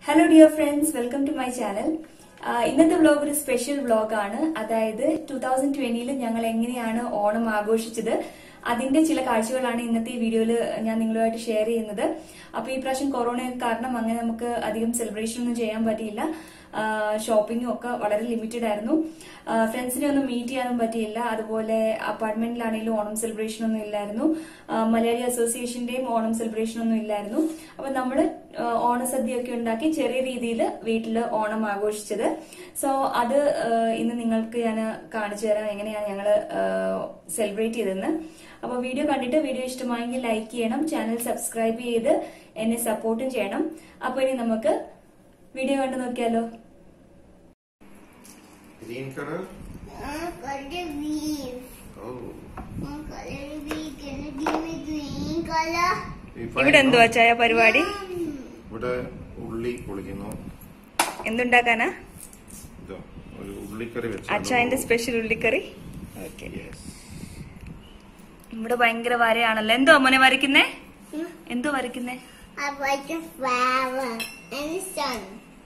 Hello dear friends welcome to my channel ഇന്നത്തെ vlog ഒരു special വ്ലോഗാണ് അതായത് ടൂ തൗസൻഡ് ട്വന്റിയിൽ ഞങ്ങൾ എങ്ങനെയാണ് ഓണം ആഘോഷിച്ചത് അതിന്റെ ചില കാഴ്ചകളാണ് ഇന്നത്തെ ഈ വീഡിയോയിൽ ഞാൻ നിങ്ങളുമായിട്ട് ഷെയർ ചെയ്യുന്നത് അപ്പൊ ഈ പ്രാവശ്യം കൊറോണ കാരണം അങ്ങനെ നമുക്ക് അധികം സെലിബ്രേഷൻ ഒന്നും ചെയ്യാൻ പറ്റിയില്ല ഷോപ്പിംഗും ഒക്കെ വളരെ ലിമിറ്റഡ് ആയിരുന്നു ഫ്രണ്ട്സിനെ ഒന്നും മീറ്റ് ചെയ്യാനും പറ്റിയില്ല അതുപോലെ അപ്പാർട്ട്മെന്റിലാണെങ്കിലും ഓണം സെലിബ്രേഷൻ ഒന്നും ഇല്ലായിരുന്നു ആ, മലയാളി അസോസിയേഷന്റെയും ഓണം സെലിബ്രേഷൻ ഒന്നും ഇല്ലായിരുന്നു അപ്പൊ നമ്മള് ആ, ഓണസദ്യയൊക്കെ ഉണ്ടാക്കി ചെറിയ രീതിയിൽ വീട്ടിൽ ഓണം ആഘോഷിച്ചത് സോ അത് ആ, ഇന്ന് നിങ്ങൾക്ക് ഞാൻ കാണിച്ചു തരാം എങ്ങനെയാണ് ഞങ്ങൾ സെലിബ്രേറ്റ് ചെയ്തതെന്ന് അപ്പൊ വീഡിയോ കണ്ടിട്ട് വീഡിയോ ഇഷ്ടമായെങ്കിൽ ലൈക്ക് ചെയ്യണം ചാനൽ സബ്സ്ക്രൈബ് ചെയ്ത് എന്നെ സപ്പോർട്ടും ചെയ്യണം അപ്പൊ ഇനി നമുക്ക് വീഡിയോ കണ്ടു നോക്കിയാലോ Green color? I'm gonna weave. Oh. I'm gonna weave. Gonna give me green color. ഈ ഇവിടെ fine, എന്തുവാ no? ചായ പരിപാടി ഇവിടെ ഉള്ളി പൊളിക്കുന്നു എന്തുണ്ടാക്കാനാ ഇതോ ഒരു ഉള്ളിക്കറി വെച്ചു അച്ചായന്റെ സ്പെഷ്യൽ ഉള്ളിക്കറി ഓക്കെ Yes. ഇവിടെ ഭയങ്കര വരയാണല്ലോ എന്തോ മോനെ വരയ്ക്കുന്നേ എന്തോ വരയ്ക്കുന്നേ I like a flower and the sun.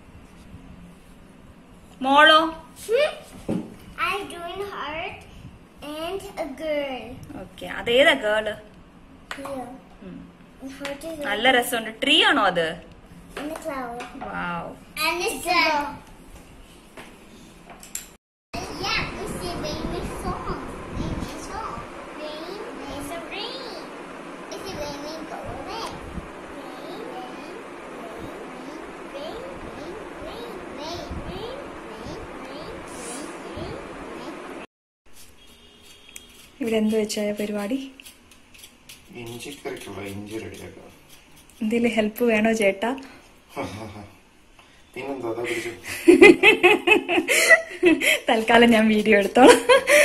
മോളോ I'm doing heart and a girl. Okay അതേതാ girl Here. And heart is നല്ല രസമുണ്ട് ട്രീ ആണോ അത് and the flower. Wow And the sun. Yeah, it's a rainy song. Rainy song. Rain, there's a rain. It's a raining, go away. Rain, rain, rain, rain, rain, rain, rain, rain, rain, rain, rain, rain. ഇവിടെ എന്ത് വെച്ചായ പരിപാടി ഇഞ്ചിക്കറിക്കുള്ള ഇഞ്ചി റെഡിയാക്കാം എന്തെങ്കിലും help വേണോ ചേട്ടാ പിന്നെന്താ അതാ പിടിച്ചു തൽക്കാലം ഞാൻ വീഡിയോ എടുത്തോളാം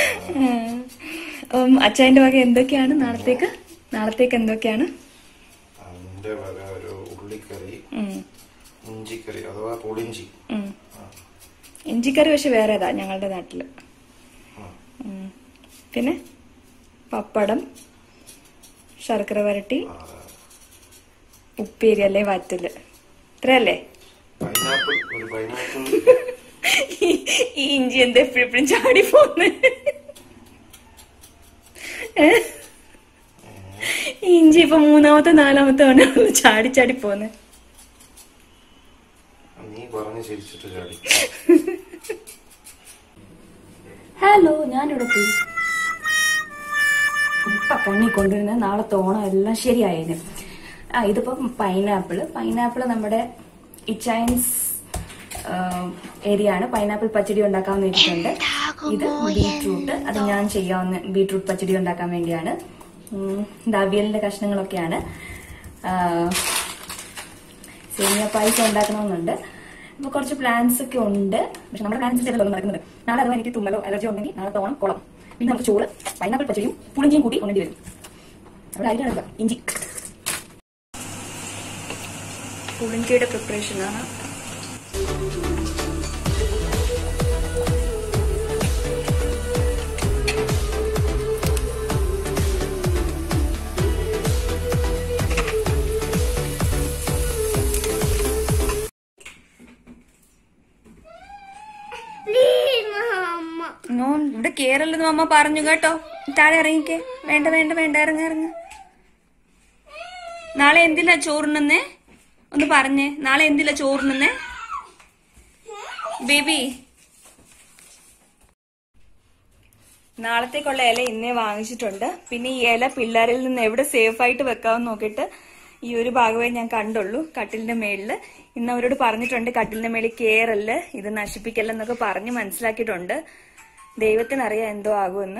ഉം, അച്ചായന്റെ വക എന്തൊക്കെയാണ് നാളത്തേക്ക് നാളത്തേക്ക് എന്തൊക്കെയാണ് അതിന്റെ വക ഒരു ഉള്ളിക്കറി ഉം, ഇഞ്ചിക്കറി അഥവാ പുളിഞ്ചി ഉം. ഇഞ്ചിക്കറി പക്ഷെ വേറേതാ ഞങ്ങളുടെ നാട്ടില് ആ. ഉം. പിന്നെ പപ്പടം ശർക്കര വരട്ടി ആ, ഉപ്പേരി അല്ലേ വറ്റല് ഇത്രയല്ലേ പൈനാപ്പിൾ ഒരു പൈനാപ്പിൾ ഈ- ഈ ഇഞ്ചി എന്താ എപ്പോഴും ചാടി പോന്ന് ഏ? ഈ ഇഞ്ചി ഇപ്പൊ മൂന്നാമത്തെ നാലാമത്തെ തവണ ചാടി ചാടി പോന്ന് നീ പറഞ്ഞ് ചിരിച്ചിട്ട് ചാടി ഹലോ ഞാനിവിടെ പോയി ഇപ്പൊ കണ്ണി കൊണ്ടുവരുന്ന നാളത്തെ ഓണം എല്ലാം ശരിയായേന് ആ ഇതിപ്പോ പൈനാപ്പിള് പൈനാപ്പിള് നമ്മുടെ ഇച്ചൈൻസ് ഏരിയ ആണ് പൈനാപ്പിൾ പച്ചടി ഉണ്ടാക്കാമെന്ന് വെച്ചിട്ടുണ്ട് ഇത് ബീട്രൂട്ട് അത് ഞാൻ ചെയ്യാവുന്ന ബീട്രൂട്ട് പച്ചടി ഉണ്ടാക്കാൻ വേണ്ടിയാണ് ഉം, ഇത് അവിയലിന്റെ കഷ്ണങ്ങളൊക്കെയാണ് ആ, സേമിയ പായസം ഉണ്ടാക്കണമെന്നുണ്ട് അപ്പൊ കുറച്ച് പ്ലാൻസ് ഒക്കെ ഉണ്ട് പക്ഷെ നമ്മുടെ പ്ലാൻസ് ചിലതൊന്നും നടക്കുന്നത് നാളെ അഥവാ എനിക്ക് തുമ്മലോ അലർജി ഉണ്ടെങ്കിൽ നാളെ തോണം കുളം പിന്നെ നമുക്ക് ചോറ് പൈനാപ്പിൾ പച്ചടിയും പുളിഞ്ചിയും കൂട്ടി കൊണ്ടേണ്ടി വരും അവിടെ ആയിട്ടാണ് ഇഞ്ചി പുളിഞ്ചിയുടെ പ്രിപ്പറേഷൻ ആണ് Please, Mama. നോ ഇവിടെ കേറല്ലെന്ന് അമ്മ പറഞ്ഞു കേട്ടോ താഴെ ഇറങ്ങിക്കേ വേണ്ട വേണ്ട വേണ്ട ഇറങ്ങ ഇറങ്ങ നാളെ എന്തിലാ ചോറിനെന്നേ ഒന്ന് പറഞ്ഞേ നാളെ എന്തിലാ ചോറിനെന്നേ ബേബി നാളത്തേക്കുള്ള ഇല ഇന്നേ വാങ്ങിച്ചിട്ടുണ്ട് പിന്നെ ഈ ഇല പിള്ളേരിൽ നിന്ന് എവിടെ സേഫ് ആയിട്ട് വെക്കാമെന്ന് നോക്കിയിട്ട് ഈ ഒരു ഭാഗമേ ഞാൻ കണ്ടുള്ളൂ കട്ടിലിന്റെ മേളില് ഇന്ന് അവരോട് പറഞ്ഞിട്ടുണ്ട് കട്ടിലിന്റെ മേളിൽ കേറല്ല് ഇത് നശിപ്പിക്കല്ലെന്നൊക്കെ പറഞ്ഞ് മനസ്സിലാക്കിയിട്ടുണ്ട് ദൈവത്തിനറിയാം എന്തോ ആകുമെന്ന്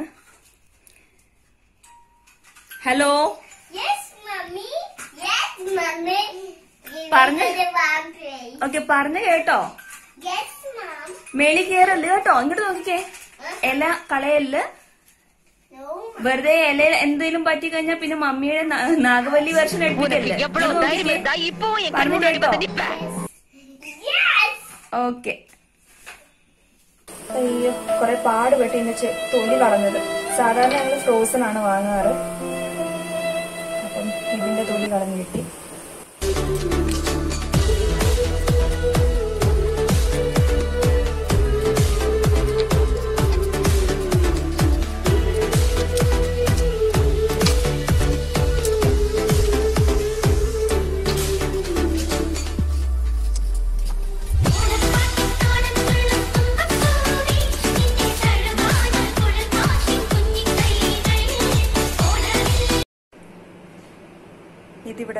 hello Yes, mommy. Yes, mommy. Give Parne. me the one plate. Okay പറഞ്ഞു കേട്ടോ Yes, mom. മേളി കേറല്ല് കേട്ടോ ഇങ്ങോട്ട് നോക്കിക്കേ ഇല കളയല്ല് No, വെറുതെ ഇല എന്തെങ്കിലും പറ്റി കഴിഞ്ഞാൽ പിന്നെ മമ്മിയുടെ ന- നാഗവല്ലി വെർഷൻ എടുപ്പിക്കല്ലേ எவ்வளவு தைரியம் இருந்தா இப்போ என் പറഞ്ഞു கண்முன்னாடி കേട്ടോ வந்து நிப்ப Yes. ഓക്കെ അയ്യോ കുറെ പാടുപെട്ട് ഇന്ന് ചെ- തൊലി കളഞ്ഞത് സാധാരണ ഞങ്ങൾ ഫ്രോസൺ ആണ് വാങ്ങാറ് അപ്പം ഇതിന്റെ തൊലി കളഞ്ഞു കിട്ടി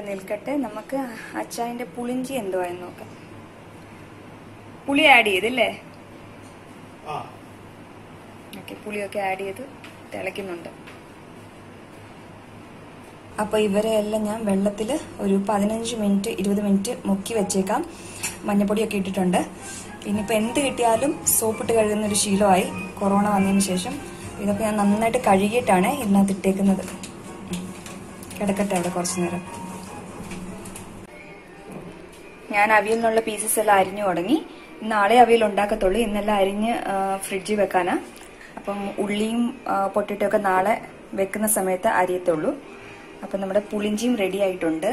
നിൽക്കട്ടെ നമുക്ക് അച്ചായന്റെ പുളിഞ്ചി എന്തുവായെന്ന് നോക്കാം പുളി ആഡ് ചെയ്തില്ലേ ആ ഓക്കെ പുളിയൊക്കെ ആഡ് ചെയ്ത് തിളയ്ക്കുന്നുണ്ട് അപ്പോൾ ഇവരെ എല്ലാം ഞാൻ വെള്ളത്തിൽ ഒരു പതിനഞ്ച് മിനിറ്റ് ഇരുപത് മിനിറ്റ് മുക്കി വെച്ചേക്കാം മഞ്ഞപ്പൊടിയൊക്കെ ഇട്ടിട്ടുണ്ട് ഇനിയിപ്പോൾ എന്ത് കിട്ടിയാലും സോപ്പിട്ട് കഴുകുന്ന ഒരു ശീലമായി കൊറോണ വന്നതിന് ശേഷം ഇതൊക്കെ ഞാൻ നന്നായിട്ട് കഴുകിയിട്ടാണ് ഇതിനകത്ത് ഇട്ടേക്കുന്നത് കിടക്കട്ടെ അവിടെ കുറച്ച് നേരം ഞാൻ അവിയലിനുള്ള പീസസ് എല്ലാം അരിഞ്ഞു തുടങ്ങി നാളെ അവിയൽ ഉണ്ടാക്കത്തുള്ളൂ ഇന്നെല്ലാം അരിഞ്ഞ് ഫ്രിഡ്ജിൽ വെക്കാനാ അപ്പം ഉള്ളിയും പൊട്ടിട്ടും ഒക്കെ നാളെ വെക്കുന്ന സമയത്ത് അരിയത്തുള്ളൂ അപ്പം നമ്മുടെ പുളിഞ്ചിയും റെഡി ആയിട്ടുണ്ട്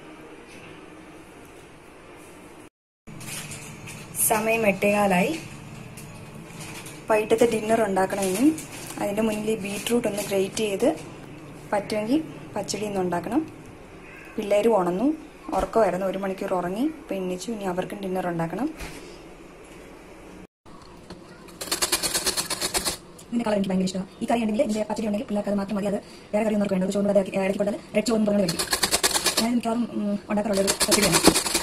സമയം എട്ടേകാലായി വൈകിട്ടത്തെ ഡിന്നർ ഉണ്ടാക്കണം ഇനി അതിൻ്റെ മുന്നിൽ ബീട്രൂട്ട് ഒന്ന് ഗ്രേറ്റ് ചെയ്ത് പറ്റുമെങ്കിൽ പച്ചടി ഒന്ന് ഉണ്ടാക്കണം പിള്ളേർ ഉണന്നു ഉറക്കമായിരുന്നു ഒരു മണിക്കൂർ ഉറങ്ങി ഇപ്പം എണ്ണിച്ചു ഇനി അവർക്കും ഡിന്നർ ഉണ്ടാക്കണം ഇതിന്റെ കളർ എനിക്ക് ഭയങ്കര ഇഷ്ടമാണ് ഈ കറി ഉണ്ടെങ്കിൽ ഇതിന്റെ പച്ചടി ഉണ്ടെങ്കിൽ പിള്ളേർക്ക് അത് മാത്രം മതി അത് വേറെ കറി ഒന്നും വേണ്ടത് ചോറ് ഇടയ്ക്ക് ഇടയ്ക്ക് കൊണ്ടത് റെഡ് ചോറും പറഞ്ഞു കഴിക്കും ഞാൻ മിക്കവാറും ഉം, ഉണ്ടാക്കാറുള്ളത് പച്ചടിയാണ്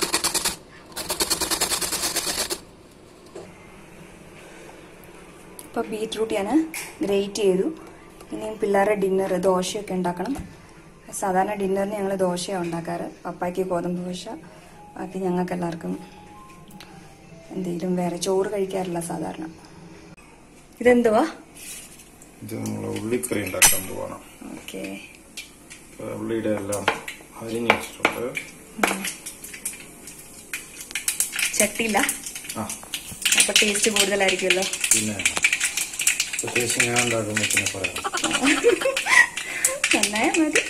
ഇപ്പോൾ ബീറ്റ്റൂട്ട് ഞാൻ ഗ്രേറ്റ് ചെയ്തു ഇനിയും പിള്ളേരുടെ ഡിന്നർ ദോശയൊക്കെ ഉണ്ടാക്കണം സാധാരണ ഡിന്നറിന് ഞങ്ങൾ ദോശയാണ് ഉണ്ടാക്കാറ് പപ്പായ്ക്ക് ഗോതമ്പ് ദോശ ബാക്കി ഞങ്ങൾക്ക് എല്ലാവർക്കും എന്തെങ്കിലും വേറെ ചോറ് കഴിക്കാറില്ല സാധാരണ ഇതെന്തുവാ ഇത് നമ്മൾ ഉള്ളിക്കറി ഉണ്ടാക്കാൻ പോവാണ് ഓക്കെ അപ്പൊ ഉള്ളിയുടെ എല്ലാം അരിഞ്ഞ് വെച്ചിട്ടുണ്ട് ചട്ടിയില്ല ആ അപ്പൊ ടേസ്റ്റ് കൂടുതലായിരിക്കുമല്ലോ പിന്നെ പ്രത്യേകിച്ച് ഞാൻ ഉണ്ടാക്കുമ്പോൾ പിന്നെ പറയാം നന്നായ മതി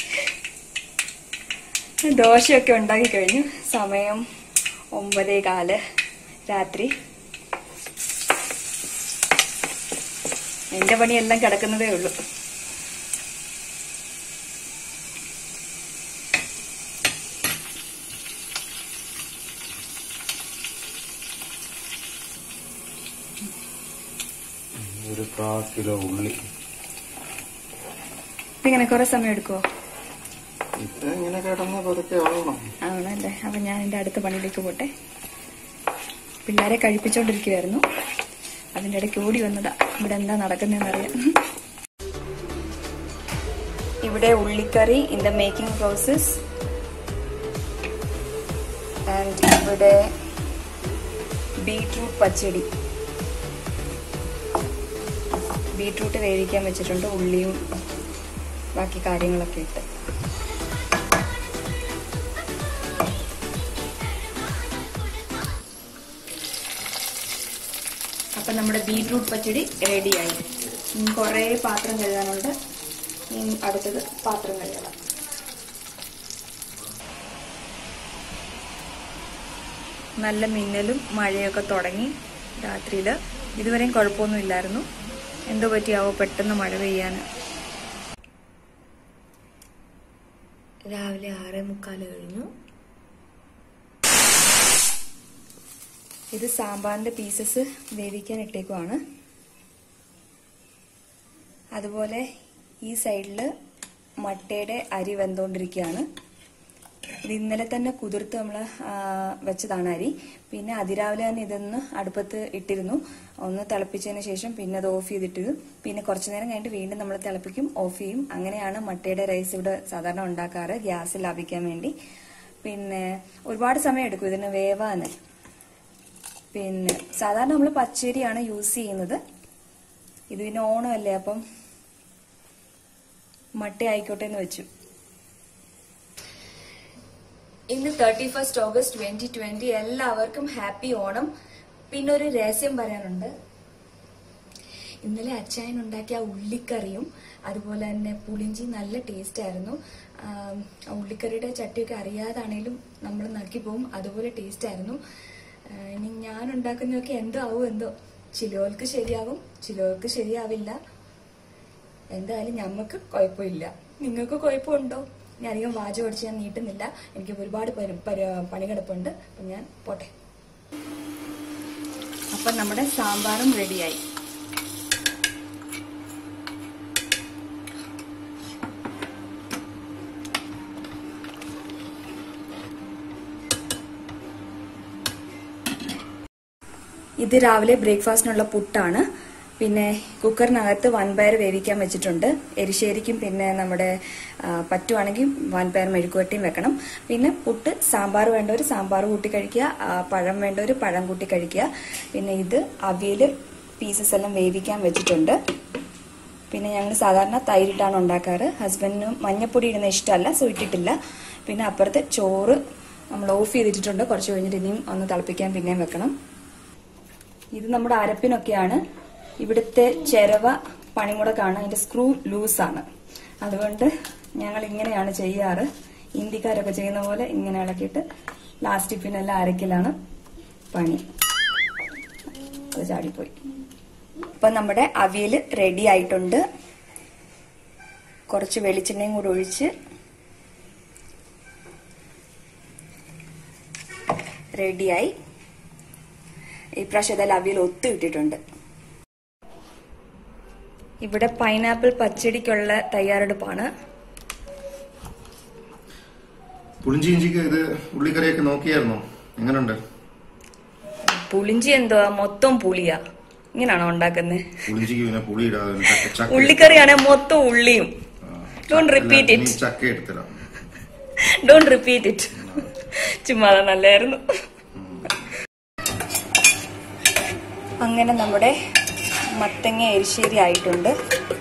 ദോശയൊക്കെ ഉണ്ടാക്കി കഴിഞ്ഞു സമയം ഒമ്പതേ കാല് രാത്രി എന്റെ പണിയെല്ലാം കിടക്കുന്നതേ ഉള്ളൂ ഒരു കാ കിലോ ഉള്ളി ഇങ്ങനെ കുറെ സമയം എടുക്കുമോ ഇത് ഇങ്ങനെ കിടന്ന് പതുക്കെ ആവണം ആണല്ലേ അപ്പൊ ഞാൻ എന്റെ അടുത്ത പണിയിലേക്ക് പോട്ടെ പിള്ളേരെ കഴിപ്പിച്ചോണ്ടിരിക്കുവായിരുന്നു അതിന്റെ ഇടയ്ക്ക് ഓടി വന്നതാ ഇവിടെ എന്താ നടക്കുന്നതെന്ന് അറിയാം ഇവിടെ ഉള്ളിക്കറി in the making process and ഇവിടെ ബീട്രൂട്ട് പച്ചടി ബീട്രൂട്ട് വേവിക്കാൻ വെച്ചിട്ടുണ്ട് ഉള്ളിയും ബാക്കി കാര്യങ്ങളൊക്കെ ഇട്ട് അപ്പം നമ്മുടെ ബീട്രൂട്ട് പച്ചടി റെഡിയായി ഇനി കുറേ പാത്രം കഴുകാനുണ്ട് ഇനി അടുത്തത് പാത്രം കഴുകണം നല്ല മിന്നലും മഴയൊക്കെ തുടങ്ങി രാത്രിയിൽ ഇതുവരെയും കുഴപ്പമൊന്നും ഇല്ലായിരുന്നു എന്തോ പറ്റിയാവോ പെട്ടെന്ന് മഴ പെയ്യാൻ രാവിലെ ആറേ മുക്കാൽ കഴിഞ്ഞു ഇത് സാമ്പാറിന്റെ പീസസ് വേവിക്കാൻ ഇട്ടേക്കുവാണ് അതുപോലെ ഈ സൈഡിൽ മട്ടയുടെ അരി വെന്തുകൊണ്ടിരിക്കുകയാണ് ഇത് ഇന്നലെ തന്നെ കുതിർത്ത് നമ്മൾ വെച്ചതാണ് അരി പിന്നെ അതിരാവിലെ തന്നെ ഇതൊന്ന് അടുപ്പത്ത് ഇട്ടിരുന്നു ഒന്ന് തിളപ്പിച്ചതിന് ശേഷം പിന്നെ അത് ഓഫ് ചെയ്തിട്ടിരുന്നു പിന്നെ കുറച്ചു നേരം കഴിഞ്ഞിട്ട് വീണ്ടും നമ്മൾ തിളപ്പിക്കും ഓഫ് ചെയ്യും അങ്ങനെയാണ് മട്ടയുടെ റൈസ് ഇവിടെ സാധാരണ ഉണ്ടാക്കാറ് ഗ്യാസ് ലാഭിക്കാൻ വേണ്ടി പിന്നെ ഒരുപാട് സമയം എടുക്കും ഇതിന് വേവാന് പിന്നെ സാധാരണ നമ്മൾ പച്ചരിയാണ് യൂസ് ചെയ്യുന്നത് ഇത് പിന്നെ ഓണമല്ലേ അപ്പം മട്ട ആയിക്കോട്ടെ എന്ന് വെച്ചു ഇന്ന് thirty first August twenty twenty എല്ലാവർക്കും ഹാപ്പി ഓണം പിന്നെ ഒരു രഹസ്യം പറയാനുണ്ട് ഇന്നലെ അച്ചായൻ ഉണ്ടാക്കിയ ആ ഉള്ളിക്കറിയും അതുപോലെ തന്നെ പുളിഞ്ചി നല്ല ടേസ്റ്റ് ആയിരുന്നു ആം, ആ ഉള്ളിക്കറിയുടെ ചട്ടിയൊക്കെ അറിയാതാണേലും നമ്മൾ നക്കി പോകും അതുപോലെ ടേസ്റ്റ് ആയിരുന്നു ആ, ഇനി ഞാൻ ഉണ്ടാക്കുന്നതൊക്കെ എന്തോ ആവും എന്തോ ചിലവർക്ക് ശരിയാവും ചിലവർക്ക് ശരിയാവില്ല എന്തായാലും ഞമ്മക്ക് കുഴപ്പമില്ല നിങ്ങൾക്ക് കുഴപ്പമുണ്ടോ ഞാൻ അധികം വാചകം അടിച്ച് ഞാൻ നീട്ടുന്നില്ല എനിക്ക് ഒരുപാട് പരി- പരി- പണി കിടപ്പുണ്ട് അപ്പം ഞാൻ പോട്ടെ അപ്പം നമ്മുടെ സാമ്പാറും റെഡിയായി ഇത് രാവിലെ ബ്രേക്ക്ഫാസ്റ്റിനുള്ള പുട്ടാണ് പിന്നെ കുക്കറിനകത്ത് വൻപയർ വേവിക്കാൻ വെച്ചിട്ടുണ്ട് എരിശ്ശേരിക്കും പിന്നെ നമ്മുടെ ആ, പറ്റുവാണെങ്കിൽ വൻപയർ മെഴുക്കുവട്ടിയും വെക്കണം പിന്നെ പുട്ട് സാമ്പാർ വേണ്ടവർ സാമ്പാർ കൂട്ടി കഴിക്കുക ആ, പഴം വേണ്ടവർ പഴം കൂട്ടി കഴിക്കുക പിന്നെ ഇത് അവിയൽ പീസസ് എല്ലാം വേവിക്കാൻ വെച്ചിട്ടുണ്ട് പിന്നെ ഞങ്ങൾ സാധാരണ തൈരിട്ടാണ് ഉണ്ടാക്കാറ് ഹസ്ബൻഡിനും മഞ്ഞപ്പൊടി ഇടുന്ന ഇഷ്ടമല്ല സോ ഇട്ടിട്ടില്ല പിന്നെ അപ്പുറത്ത് ചോറ് നമ്മൾ ഓഫ് ചെയ്തിട്ടുണ്ട് കുറച്ച് കഴിഞ്ഞിട്ട് ഇനിയും ഒന്ന് തിളപ്പിക്കാൻ പിന്നെയും വെക്കണം ഇത് നമ്മുടെ അരപ്പിനൊക്കെയാണ് ഇവിടുത്തെ ചെരവ പണിമുടക്കാണ് അതിന്റെ സ്ക്രൂ ലൂസാണ് അതുകൊണ്ട് ഞങ്ങൾ ഇങ്ങനെയാണ് ചെയ്യാറ് ഇന്ത്യക്കാരൊക്കെ ചെയ്യുന്ന പോലെ ഇങ്ങനെ ഇളക്കിയിട്ട് ലാസ്റ്റ് പിന്നെല്ലാം അരക്കലാണ് പണി അത് ചാടിപ്പോയി അപ്പൊ നമ്മുടെ അവിയൽ റെഡി ആയിട്ടുണ്ട് കുറച്ച് വെളിച്ചെണ്ണയും കൂടെ ഒഴിച്ച് റെഡിയായി ഇപ്രാവശ്യം ഏതായാലും അവിയൽ ഒത്തു ഇട്ടിട്ടുണ്ട് ഇവിടെ പൈനാപ്പിൾ പച്ചടിക്കുള്ള തയ്യാറെടുപ്പാണ് പുളിഞ്ചി ഇഞ്ചിക്ക് ഇത് ഉള്ളിക്കറിയൊക്കെ നോക്കിയായിരുന്നോ എങ്ങനെയുണ്ട് പുളിഞ്ചി എന്തുവാ മൊത്തം പുളിയാ ഇങ്ങനാണോ ഉണ്ടാക്കുന്നത് പുളിഞ്ചിക്ക് പിന്നെ പുളി ഇടാതെ ചക്ക- ചക്ക ഉള്ളിക്കറിയാണെ മൊത്തം ഉള്ളിയും ആ, Don't repeat അല്ല, it. നീ ചക്ക എടുത്തരാം ഡോണ്ട് റിപ്പീറ്റ് ഇറ്റ് ചുമ്മാതെ നല്ലായിരുന്നു അങ്ങനെ നമ്മുടെ മത്തങ്ങ എരിശ്ശേരി ആയിട്ടുണ്ട്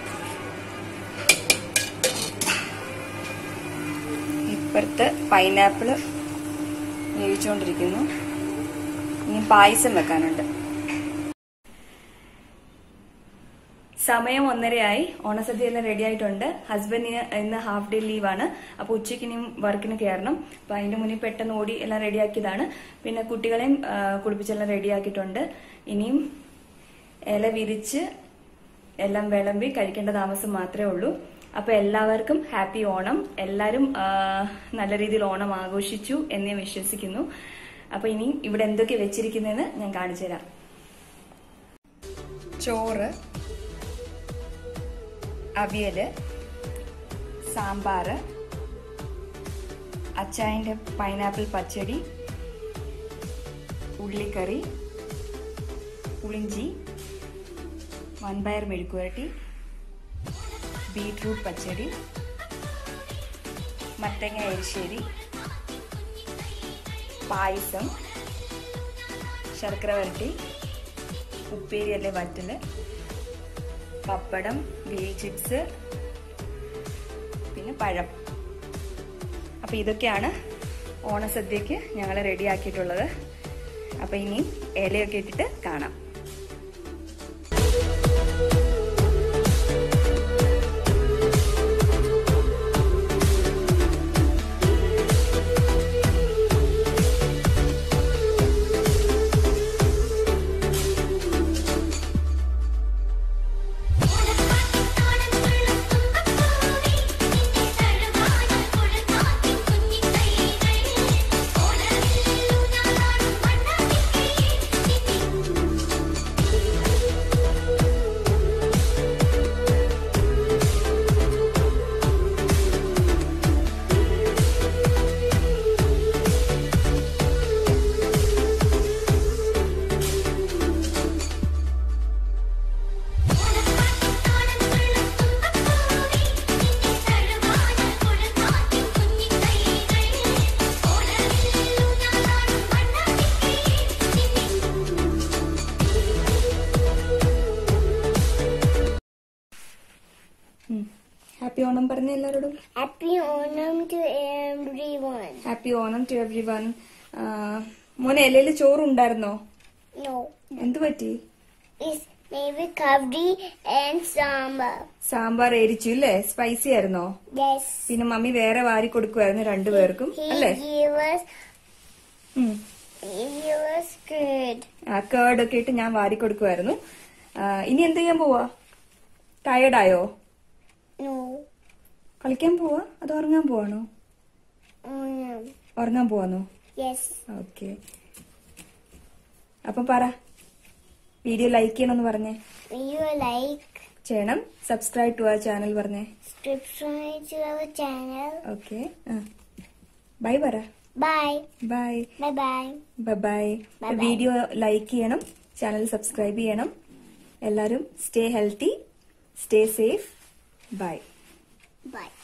ഇപ്പുറത്ത് പൈനാപ്പിള് വേവിച്ചുകൊണ്ടിരിക്കുന്നു ഇനി പായസം വെക്കാനുണ്ട് സമയം ഒന്നരയായി ഓണസദ്യ എല്ലാം റെഡി ആയിട്ടുണ്ട് ഹസ്ബൻഡിന് ഇന്ന് ഹാഫ് ഡേ ലീവാണ് അപ്പൊ ഉച്ചയ്ക്ക് ഇനിയും വർക്കിന് കയറണം അപ്പൊ അതിന്റെ മുന്നിൽ പെട്ടെന്ന് ഓടി എല്ലാം റെഡിയാക്കിയതാണ് പിന്നെ കുട്ടികളെയും ആ, കുളിപ്പിച്ചെല്ലാം റെഡിയാക്കിയിട്ടുണ്ട് ഇനിയും ഇല വിരിച്ച് എല്ലാം വിളമ്പി കഴിക്കേണ്ട താമസം മാത്രമേ ഉള്ളൂ അപ്പൊ എല്ലാവർക്കും ഹാപ്പി ഓണം എല്ലാരും ആ, നല്ല രീതിയിൽ ഓണം ആഘോഷിച്ചു എന്ന് ഞാൻ വിശ്വസിക്കുന്നു അപ്പൊ ഇനി ഇവിടെ എന്തൊക്കെ വെച്ചിരിക്കുന്നതെന്ന് ഞാൻ കാണിച്ചു തരാം ചോറ് അവിയല് സാമ്പാറ് അച്ചായൻ്റെ പൈനാപ്പിൾ പച്ചടി ഉള്ളിക്കറി പുളിഞ്ചി വൻപയർ മെഴുക്കുവരട്ടി ബീട്രൂട്ട് പച്ചടി മത്തങ്ങ എരിശ്ശേരി പായസം ശർക്കര വരട്ടി ഉപ്പേരി അല്ലെ വറ്റല് പപ്പടം ഗ്രിൽ ചിപ്സ് പിന്നെ പഴം അപ്പൊ ഇതൊക്കെയാണ് ഓണസദ്യക്ക് ഞങ്ങൾ റെഡിയാക്കിയിട്ടുള്ളത് അപ്പൊ ഇനി ഇലയൊക്കെ ഇട്ടിട്ട് കാണാം ഹാപ്പി ഓണം പറഞ്ഞ എല്ലാവരോടും Happy Onam to everyone. Happy Onam to everyone മോനെ ഇലയിൽ ചോറുണ്ടായിരുന്നോ No, എന്തു പറ്റി it's maybe curry and sambar. Sambar എരിച്ചു ഇല്ലേ സ്പൈസി ആയിരുന്നോ Yes. പിന്നെ മമ്മി വേറെ വാരി കൊടുക്കുമായിരുന്നു രണ്ടുപേർക്കും He അല്ലേ gave us, ഉം. he gave us good. ആ കേർഡ് ഒക്കെ ഇട്ട് ഞാൻ വാരി കൊടുക്കുമായിരുന്നു ആ, ഇനി എന്ത് ചെയ്യാൻ പോവാ ടയർഡായോ No, കളിക്കാൻ പോവാ അതോ ഉറങ്ങാൻ പോവാണോ Onam. ഉറങ്ങാൻ പോവാന്നോ Yes. ഓക്കെ അപ്പം പറ വീഡിയോ ലൈക്ക് ചെയ്യണമെന്ന് പറഞ്ഞേ You like ചെയ്യണം സബ്സ്ക്രൈബ് ടു അവർ ചാനൽ പറഞ്ഞേ subscribe to our channel. Okay bye പറ Bye. Bye Bye bye. Bye bye Bye bye. Video like ചെയ്യണം ചാനൽ സബ്സ്ക്രൈബ് ചെയ്യണം എല്ലാവരും stay healthy stay safe bye Bye.